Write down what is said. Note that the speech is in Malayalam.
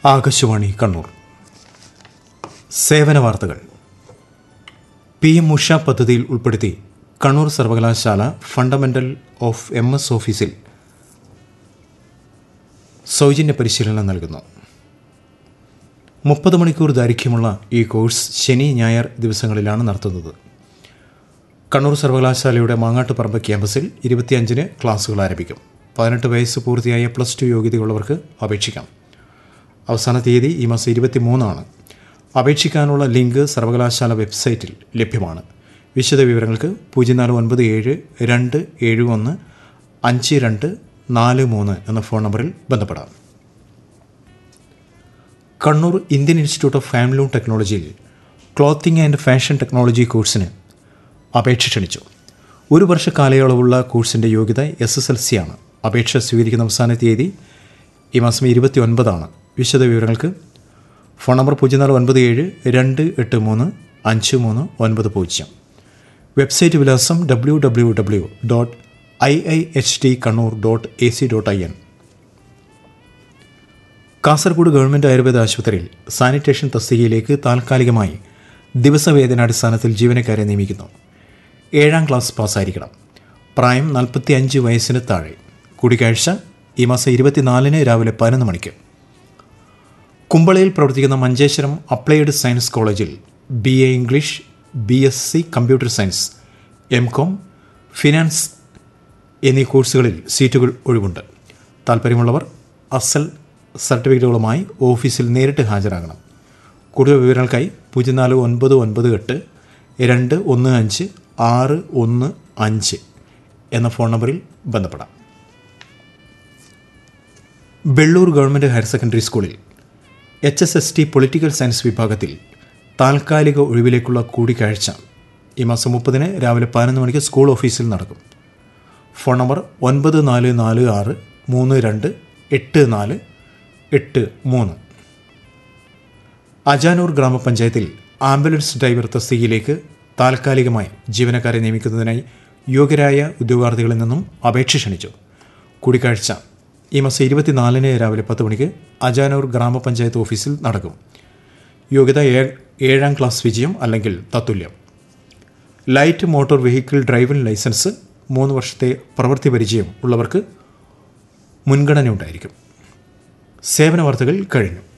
ആകാശവാണി കണ്ണൂർ സേവന വാർത്തകൾ പി എം ഉഷ പദ്ധതിയിൽ ഉൾപ്പെടുത്തി കണ്ണൂർ സർവകലാശാല ഫണ്ടമെന്റൽ ഓഫ് എം എസ് ഓഫീസിൽ സൗജന്യ പരിശീലനം നൽകുന്നു മുപ്പത് മണിക്കൂർ ദൈർഘ്യമുള്ള ഈ കോഴ്സ് ശനി ഞായർ ദിവസങ്ങളിലാണ് നടത്തുന്നത് കണ്ണൂർ സർവകലാശാലയുടെ മാങ്ങാട്ടുപറമ്പ് ക്യാമ്പസിൽ ഇരുപത്തിയഞ്ചിന് ക്ലാസുകൾ ആരംഭിക്കും പതിനെട്ട് വയസ്സ് പൂർത്തിയായ പ്ലസ് ടു യോഗ്യതയുള്ളവർക്ക് അപേക്ഷിക്കാം അവസാന തീയതി ഈ മാസം ഇരുപത്തി മൂന്നാണ് അപേക്ഷിക്കാനുള്ള ലിങ്ക് സർവകലാശാല വെബ്സൈറ്റിൽ ലഭ്യമാണ് വിശദ വിവരങ്ങൾക്ക് പൂജ്യം നാല് ഒൻപത് ഏഴ് രണ്ട് ഏഴ് ഒന്ന് അഞ്ച് രണ്ട് നാല് മൂന്ന് എന്ന ഫോൺ നമ്പറിൽ ബന്ധപ്പെടാം Kannur Indian institute of handloom ടെക്നോളജിയിൽ ക്ലോത്തിങ് ആൻഡ് ഫാഷൻ ടെക്നോളജി കോഴ്സിന് അപേക്ഷ ക്ഷണിച്ചു ഒരു വർഷ കാലയളവുള്ള കോഴ്സിൻ്റെ യോഗ്യത എസ് എസ് എൽ സി ആണ് അപേക്ഷ സ്വീകരിക്കുന്ന അവസാന തീയതി ഈ മാസം ഇരുപത്തി ഒൻപതാണ് വിശദ വിവരങ്ങൾക്ക് ഫോൺ നമ്പർ പൂജ്യം നാല് ഒൻപത് ഏഴ് രണ്ട് എട്ട് മൂന്ന് അഞ്ച് മൂന്ന് ഒൻപത് പൂജ്യം വെബ്സൈറ്റ് വിലാസം W W W dot I I H T Kannur dot A C dot I N Kasaragod government Ayurveda ആശുപത്രിയിൽ സാനിറ്റേഷൻ തസ്തികയിലേക്ക് താൽക്കാലികമായി ദിവസവേതനാടിസ്ഥാനത്തിൽ ജീവനക്കാരെ നിയമിക്കുന്നു ഏഴാം ക്ലാസ് പാസ്സായിരിക്കണം പ്രായം നാൽപ്പത്തി അഞ്ച് വയസ്സിന് താഴെ കൂടിക്കാഴ്ച ഈ മാസം ഇരുപത്തിനാലിന് രാവിലെ പതിനൊന്ന് മണിക്ക് കുമ്പളയിൽ പ്രവർത്തിക്കുന്ന മഞ്ചേശ്വരം അപ്ലൈഡ് സയൻസ് കോളേജിൽ B A English B S C computer science M com finance എന്നീ കോഴ്സുകളിൽ സീറ്റുകൾ ഒഴിവുണ്ട് താല്പര്യമുള്ളവർ അസൽ സർട്ടിഫിക്കറ്റുകളുമായി ഓഫീസിൽ നേരിട്ട് ഹാജരാകണം കൂടുതൽ വിവരങ്ങൾക്കായി പൂജ്യം നാല് ഒൻപത് ഒൻപത് എട്ട് രണ്ട് ഒന്ന് അഞ്ച് ആറ് ഒന്ന് അഞ്ച് എന്ന ഫോൺ നമ്പറിൽ ബന്ധപ്പെടാം വെള്ളൂർ ഗവൺമെൻറ് ഹയർ സെക്കൻഡറി സ്കൂളിൽ H S S T political science വിഭാഗത്തിൽ താൽക്കാലിക ഒഴിവിലേക്കുള്ള കൂടിക്കാഴ്ച ഈ മാസം മുപ്പതിന് രാവിലെ പതിനൊന്ന് മണിക്ക് സ്കൂൾ ഓഫീസിൽ നടക്കും ഫോൺ നമ്പർ ഒൻപത് നാല് നാല് ആറ് മൂന്ന് രണ്ട് എട്ട് നാല് എട്ട് മൂന്ന് അജാനൂർ ഗ്രാമപഞ്ചായത്തിൽ ആംബുലൻസ് ഡ്രൈവർ തസ്തികയിലേക്ക് താൽക്കാലികമായി ജീവനക്കാരെ നിയമിക്കുന്നതിനായി യോഗ്യരായ ഉദ്യോഗാർത്ഥികളിൽ നിന്നും അപേക്ഷ ക്ഷണിച്ചു കൂടിക്കാഴ്ച ഈ മാസം ഇരുപത്തിനാലിന് രാവിലെ പത്ത് മണിക്ക് അജാനൂർ ഗ്രാമപഞ്ചായത്ത് ഓഫീസിൽ നടക്കും യോഗ്യത ഏ- ഏഴാം ക്ലാസ് വിജയം അല്ലെങ്കിൽ തത്തുല്യം light motor vehicle driving licence മൂന്ന് വർഷത്തെ പ്രവൃത്തി പരിചയം ഉള്ളവർക്ക് മുൻഗണന ഉണ്ടായിരിക്കും സേവന വാർത്തകൾ കഴിഞ്ഞു